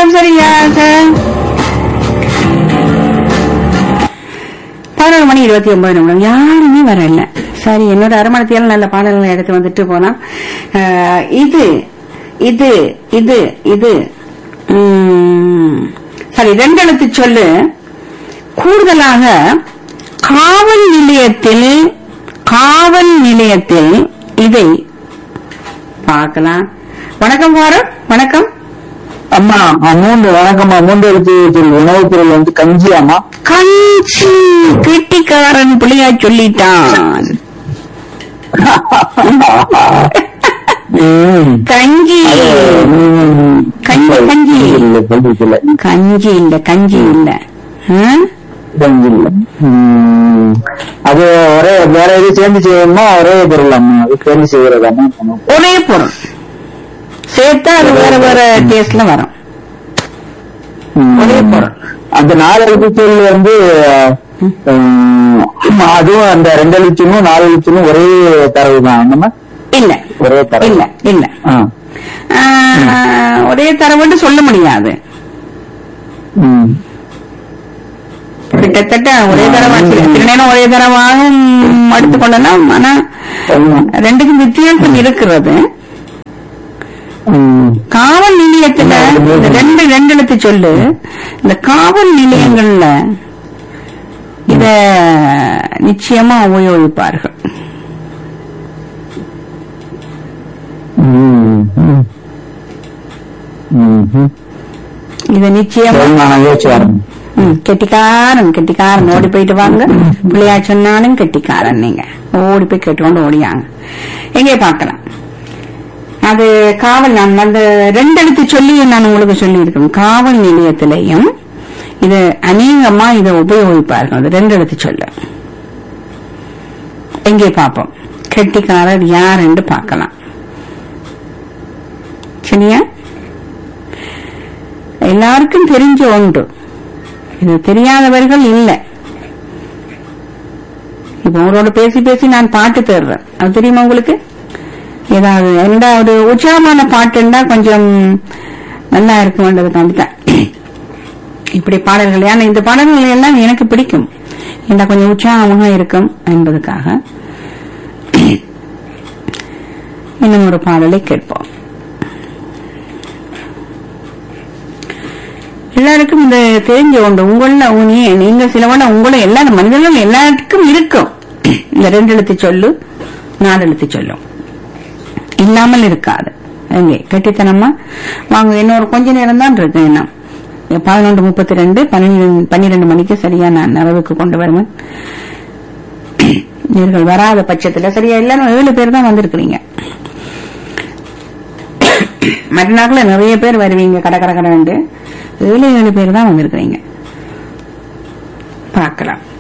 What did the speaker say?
நேரம் சரியாக பதினொரு மணி இருபத்தி ஒன்பது நிமிடம் யாருமே வரல சரி என்னோட அரமணத்தியால நல்ல பாடல்களை எடுத்து வந்துட்டு போனா அஹ், இது இது இது இது உம், சரி ரெண்டு எழுத்து சொல்லு கூடுதலாக காவல் நிலையத்தில் காவல் நிலையத்தில் இதை பார்க்கலாம் வணக்கம் பாரத் வணக்கம் அம்மா அஹ் மூன்று வணக்கம்மா மூன்று எழுத்து சொல்லு உணவுப் பொருள் வந்து கஞ்சி அம்மா கஞ்சி கெட்டிக்காரன் புள்ளியா சொல்லிட்டான் ம். கஞ்சி அது, ம், கஞ்சி, கஞ்சி. இல்ல, கஞ்சி இல்ல கஞ்சி இல்ல கஞ்சி இல்ல ஆ? கஞ்சி இல்ல ம். அது ஒரே வேற எது சேர்ந்து செய்யணுமா ஒரே பொருள் அம்மா அது சேர்ந்து செய்யறதாம்மா ஒரே பொருள் சேர்த்தா அது வேற வேற டேஸ்ட்ல வரும் ம். ஒரே பொருள். அந்த நாலு எழுத்து சொல் வந்து ம், ஆமா, அதுவும் அந்த ரெண்டு எழுத்துனும் நாலு எழுத்துனும் ஒரே தரவு தான் என்னம்மா இல்ல ஒரே தரவு இல்ல இல்ல ஆ. ஆ, ஒரே தரவுன்னு சொல்ல முடியாது ம். கிட்டத்தட்ட ஒரே தரவா சில சில நேரம் ஒரே தரவாக எடுத்துக்கொள்ளலாம் ஆனா ஆமா. ரெண்டுக்கும் வித்தியாசம் இருக்கிறது ம். காவல் நிலையத்துல இந்த ரெண்டு ரெண்டு எழுத்து சொல்லு இந்த காவல் நிலையங்கள்ல இத நிச்சயமா உபயோகிப்பார்கள் ம். ம். ம். ம். இத நிச்சயமா சரி, நான் யோசிச்சு வரேன் ம், கெட்டிக்காரன் கெட்டிக்காரன் ஓடி போயிட்டு வாங்க பிள்ளையா சொன்னாலும் கெட்டிக்காரன் நீங்க ஓடி போய் கேட்டுக்கொண்டு ஓடியாங்க எங்கே பார்க்கலாம் அது காவல் நான் அந்த ரெண்டு எழுத்து சொல்லி நான் உங்களுக்கு சொல்லி இருக்கேன் காவல் நிலையத்திலையும் இது அநேகமா இதை உபயோகிப்பார்கள் அது ரெண்டு எழுத்து சொல்ல எங்கே பார்ப்போம் கெட்டிக்காரர் யார் என்று பார்க்கலாம் சரியா எல்லாருக்கும் தெரிஞ்ச ஒன்று இது தெரியாதவர்கள் இல்லை இப்ப உங்களோட பேசி பேசி நான் பாட்டு தேடுறேன் அது தெரியுமா உங்களுக்கு ஏதாவது எந்த ஒரு உற்சாகமான பாட்டுன்னா கொஞ்சம் நல்லா இருக்கும்ன்றதுக்காண்டி தான் இப்படி பாடல்கள் ஏன்னா இந்த பாடல்கள் எல்லாம் எனக்கு பிடிக்கும் என்ன கொஞ்சம் உற்சாகமாக இருக்கும் என்பதுக்காக இன்னும் ஒரு பாடலை கேட்போம் எல்லாருக்கும் இந்த தெரிஞ்ச உண்டு உங்கள நீ- நீங்க சிலவன உங்களை எல்லா மனிதர்கள் எல்லாருக்கும் இருக்கும் இந்த ரெண்டு எழுத்து சொல்லு நாலு எழுத்து சொல்லும் இல்லாமல் இருக்காது எங்கே கெட்டித்தனமா வாங்க இன்னொரு கொஞ்ச நேரம் தான் இருக்கு என்ன பதினொன்று முப்பத்தி ரெண்டு பன்னிரெண்டு பன்னிரெண்டு மணிக்கு சரியா நான் நிறைவுக்கு கொண்டு வருவேன் நீங்கள் வராத பட்சத்துல சரியா எல்லாரும் ஏழு பேர் தான் வந்திருக்கிறீங்க மற்ற நாட்கள் நிறைய பேர் வருவீங்க கடை கடை கடை ஏழு ஏழு பேர் தான் வந்திருக்கிறீங்க பார்க்கலாம்